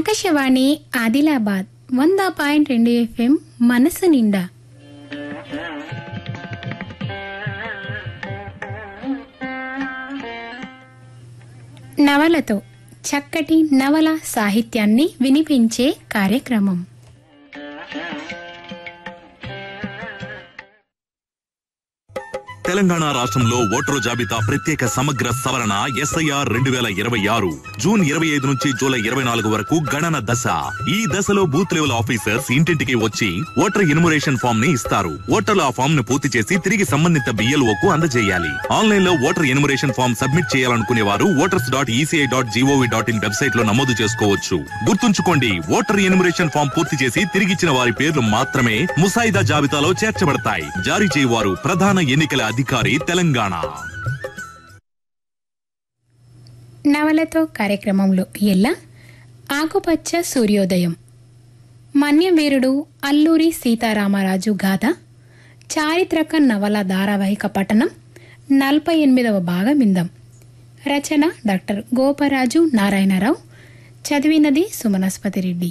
ఆకాశవాణి ఆదిలాబాద్ వంద పాయింట్ రెండు ఎఫ్ఎం మనసు నిండా నవలతో చక్కటి నవల సాహిత్యాన్ని వినిపించే కార్యక్రమం తెలంగాణ రాష్ట్రంలో ఓటరు జాబితా ప్రత్యేక సమగ్ర సవరణ ఎస్ఐఆర్ రెండు వేల ఇరవై ఆరు జూన్ ఇరవై ఐదు నుంచి జూలై ఇరవై నాలుగు వరకు గణన దశ ఈ దశలో బూత్ లెవెల్ ఆఫీసర్స్ ఇంటింటికి వచ్చి ఓటర్ ఎన్యుమరేషన్ ఫామ్ ని ఇస్తారు ఓటర్లు ఆ ఫామ్ ను పూర్తి చేసి తిరిగి సంబంధిత బిఎల్ఓ కు అందజేయాలి ఆన్లైన్ లో ఓటర్ ఎన్యుమరేషన్ ఫామ్ సబ్మిట్ చేయాలనుకునే వారు voters dot ECI dot G O V dot in website లో నమోదు చేసుకోవచ్చు గుర్తుంచుకోండి ఓటర్ ఎన్యుమరేషన్ ఫామ్ పూర్తి చేసి తిరిగిచ్చిన వారి పేర్లు మాత్రమే ముసాయిదా జాబితాలో చేర్చబడతాయి జారీ చేయవారు ప్రధాన ఎన్నికల అధికారి తెలంగాణ నవలతో కార్యక్రమంలో ఎల్ల ఆకుపచ్చ సూర్యోదయం మన్యవీరుడు అల్లూరి సీతారామరాజు గాథ చారిత్రక నవల ధారావాహిక పఠనం నలభై ఎనిమిదవ భాగం ఇందం రచన డాక్టర్ గోపరాజు నారాయణరావు చదివినది సుమనస్పతి రెడ్డి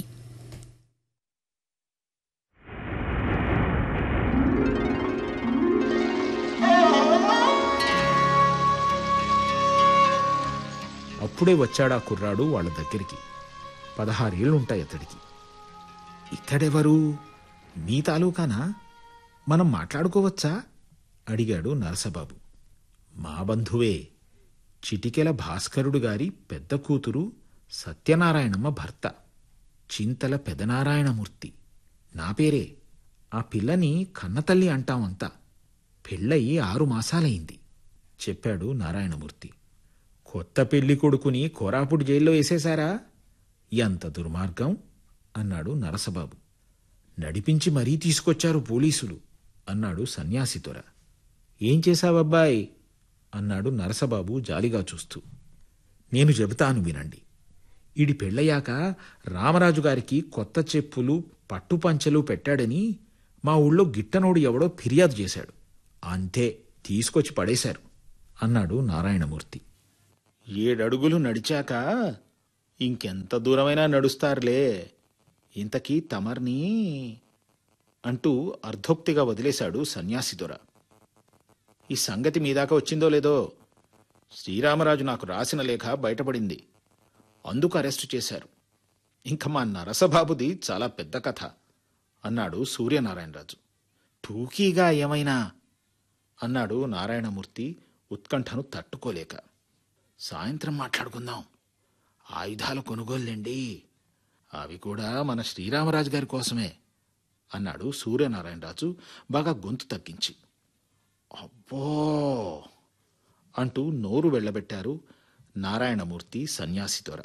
అప్పుడే వచ్చాడా కుర్రాడు వాళ్ళ దగ్గరికి పదహారేళ్లుంటాయి అతడికి ఇతడెవరు మీ తాలూకానా మనం మాట్లాడుకోవచ్చా అడిగాడు నరసబాబు మా బంధువే చిటికెల భాస్కరుడు గారి పెద్ద కూతురు సత్యనారాయణమ్మ భర్త చింతల పెదనారాయణమూర్తి నా పేరే ఆ పిల్లని కన్నతల్లి అంటామంతా పెళ్ళయి ఆరు మాసాలైంది చెప్పాడు నారాయణమూర్తి కొత్త పెళ్లి కొడుకుని కోరాపుడు జైల్లో వేసేశారా ఎంత దుర్మార్గం అన్నాడు నరసబాబు నడిపించి మరీ తీసుకొచ్చారు పోలీసులు అన్నాడు సన్యాసి దొర ఏం చేశావబ్బాయ్ అన్నాడు నరసబాబు జాలిగా చూస్తూ నేను చెబుతాను వినండి ఈడి పెళ్ళయ్యాక రామరాజు గారికి కొత్త చెప్పులు పట్టుపంచెలు పెట్టాడని మా ఊళ్ళో గిట్టనోడు ఎవడో ఫిర్యాదు చేశాడు అంతే తీసుకొచ్చి పడేశారు అన్నాడు నారాయణమూర్తి ఏడడుగులు నడిచాక ఇంకెంత దూరమైనా నడుస్తారులే ఇంతకీ తమర్ని అంటూ అర్ధోక్తిగా వదిలేశాడు సన్యాసి దొర ఈ సంగతి మీదాకా వచ్చిందో లేదో శ్రీరామరాజు నాకు రాసిన లేఖ బయటపడింది అందుకు అరెస్టు చేశారు ఇంక మా నరసబాబుది చాలా పెద్ద కథ అన్నాడు సూర్యనారాయణరాజు టూకీగా ఏమైనా అన్నాడు నారాయణమూర్తి ఉత్కంఠను తట్టుకోలేక సాయంత్రం మాట్లాడుకుందాం ఆయుధాల కొనుగోళ్ళండి అవి కూడా మన శ్రీరామరాజు గారి కోసమే అన్నాడు సూర్యనారాయణరాజు బాగా గొంతు తగ్గించి అబ్బో అంటూ నోరు వెళ్ళబెట్టారు నారాయణమూర్తి సన్యాసి దొర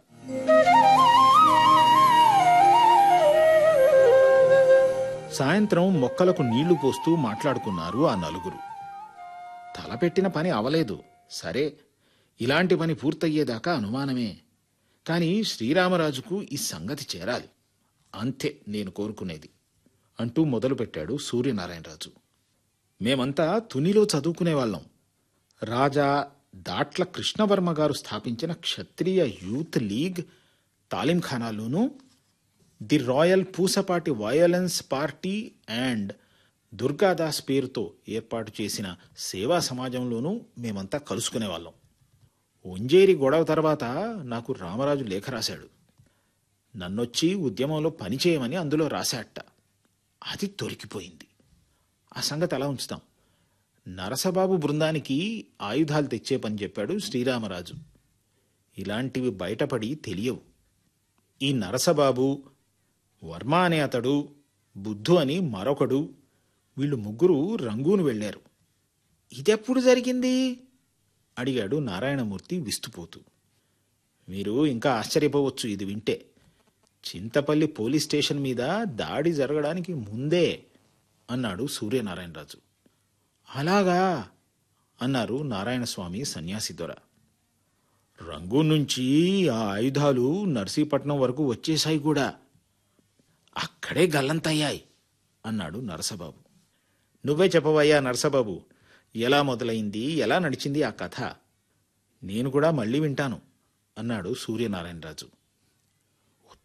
సాయంత్రం మొక్కలకు నీళ్లు పోస్తూ మాట్లాడుకున్నారు ఆ నలుగురు తలపెట్టిన పని అవలేదు సరే ఇలాంటి పని పూర్తయ్యేదాకా అనుమానమే కానీ శ్రీరామరాజుకు ఈ సంగతి చేరాలి అంతే నేను కోరుకునేది అంటూ మొదలుపెట్టాడు సూర్యనారాయణరాజు మేమంతా తునిలో చదువుకునేవాళ్ళం రాజా దాట్ల కృష్ణవర్మ గారు స్థాపించిన క్షత్రియ యూత్ లీగ్ తాలింఖానాలోనూ the royal Pusapati violence party and Durgadas పేరుతో ఏర్పాటు చేసిన సేవా సమాజంలోనూ మేమంతా కలుసుకునేవాళ్ళం ఉంజేరి గొడవ తర్వాత నాకు రామరాజు లేఖ రాశాడు నన్నొచ్చి ఉద్యమంలో పనిచేయమని అందులో రాశాట అది దొరికిపోయింది ఆ సంగతి అలా ఉంచుతాం నరసబాబు బృందానికి ఆయుధాలు తెచ్చే పని చెప్పాడు శ్రీరామరాజు ఇలాంటివి బయటపడి తెలియవు ఈ నరసబాబు వర్మ అనే అతడు బుద్ధు అని మరొకడు వీళ్ళు ముగ్గురు రంగూను వెళ్ళారు ఇదెప్పుడు జరిగింది అడిగాడు నారాయణమూర్తి విస్తుపోతూ మీరు ఇంకా ఆశ్చర్యపోవచ్చు ఇది వింటే చింతపల్లి పోలీస్ స్టేషన్ మీద దాడి జరగడానికి ముందే అన్నాడు సూర్యనారాయణరాజు అలాగా అన్నారు నారాయణస్వామి సన్యాసి దొర రంగు నుంచి ఆ ఆయుధాలు నర్సీపట్నం వరకు వచ్చేశాయి కూడా అక్కడే గల్లంతయ్యాయి అన్నాడు నరసబాబు నువ్వే చెప్పవయ్యా నరసబాబు ఎలా మొదలైంది ఎలా నడిచింది ఆ కథ నేను కూడా మళ్ళీ వింటాను అన్నాడు సూర్యనారాయణరాజు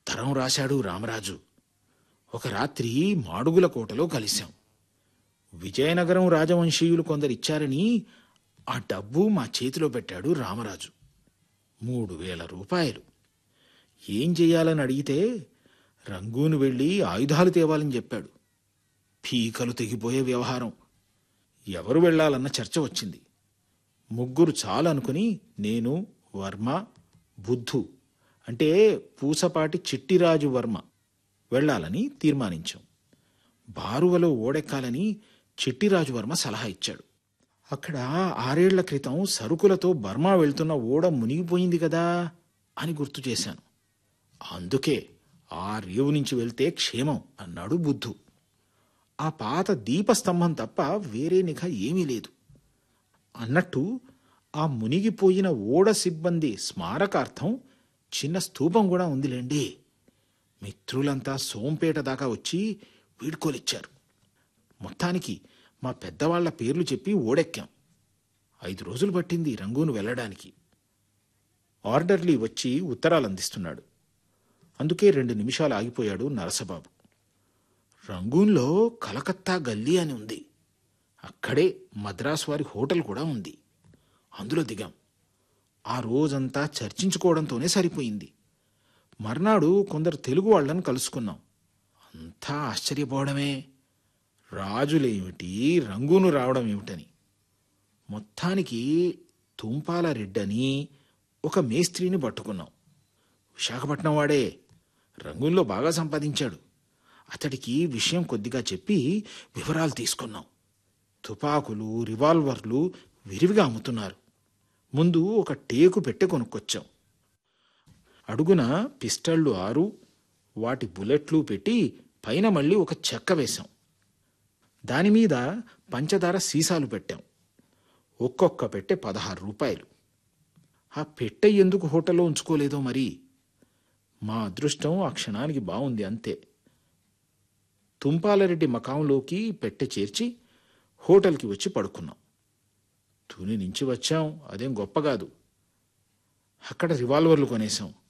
ఉత్తరం రాశాడు రామరాజు ఒక రాత్రి మాడుగుల కోటలో కలిశాం విజయనగరం రాజవంశీయులు కొందరిచ్చారని ఆ డబ్బు మా చేతిలో పెట్టాడు రామరాజు మూడు వేల రూపాయలు ఏం చెయ్యాలని అడిగితే రంగూను వెళ్ళి ఆయుధాలు తేవాలని చెప్పాడు పీకలు తెగిపోయే వ్యవహారం ఎవరు వెళ్ళాలన్న చర్చ వచ్చింది ముగ్గురు చాలు అనుకుని నేను వర్మ బుద్ధు అంటే పూసపాటి చిట్టిరాజు వర్మ వెళ్ళాలని తీర్మానించాం బారువలో ఓడెక్కాలని చిట్టిరాజు వర్మ సలహా ఇచ్చాడు అక్కడ ఆరేళ్ల క్రితం సరుకులతో బర్మా వెళ్తున్న ఓడ మునిగిపోయింది కదా అని గుర్తు చేశాను అందుకే ఆ రేవు నుంచి వెళ్తే క్షేమం అన్నాడు బుద్ధు ఆ పాత దీపస్తంభం తప్ప వేరే నిఘ ఏమీ లేదు అన్నట్టు ఆ మునిగిపోయిన ఓడ సిబ్బంది స్మారకార్థం చిన్న స్తూపం కూడా ఉందిలేండి మిత్రులంతా సోంపేట దాకా వచ్చి వీడ్కోలిచ్చారు మొత్తానికి మా పెద్దవాళ్ల పేర్లు చెప్పి ఓడెక్కాం ఐదు రోజులు పట్టింది రంగూను వెళ్ళడానికి ఆర్డర్లీ వచ్చి ఉత్తరాలు అందిస్తున్నాడు అందుకే రెండు నిమిషాలు ఆగిపోయాడు నరసబాబు రంగూన్లో కలకత్తా గల్లీ అని ఉంది అక్కడే మద్రాసు వారి హోటల్ కూడా ఉంది అందులో దిగాం ఆ రోజంతా చర్చించుకోవడంతోనే సరిపోయింది మర్నాడు కొందరు తెలుగు వాళ్ళని కలుసుకున్నాం అంతా ఆశ్చర్యపోవడమే రాజులేమిటి రంగును రావడం ఏమిటని మొత్తానికి తుంపాల రెడ్డని ఒక మేస్త్రిని పట్టుకున్నాం విశాఖపట్నం వాడే రంగుల్లో బాగా సంపాదించాడు అతడికి విషయం కొద్దిగా చెప్పి వివరాలు తీసుకున్నాం తుపాకులు రివాల్వర్లు విరివిగా అమ్ముతున్నారు ముందు ఒక టేకు పెట్టె కొనుక్కొచ్చాం అడుగున పిస్టళ్ళు ఆరు వాటి బుల్లెట్లు పెట్టి పైన మళ్ళీ ఒక చెక్క వేశాం దానిమీద పంచదార సీసాలు పెట్టాం ఒక్కొక్క పెట్టె పదహారు రూపాయలు ఆ పెట్టె ఎందుకు హోటల్లో ఉంచుకోలేదో మరి మా అదృష్టం ఆ క్షణానికి బాగుంది అంతే తుంపాలరెడ్డి మకాంలోకి పెట్టె చేర్చి హోటల్కి వచ్చి పడుకున్నాం తుని నుంచి వచ్చాం అదేం గొప్ప కాదు అక్కడ రివాల్వర్లు కొనేశాం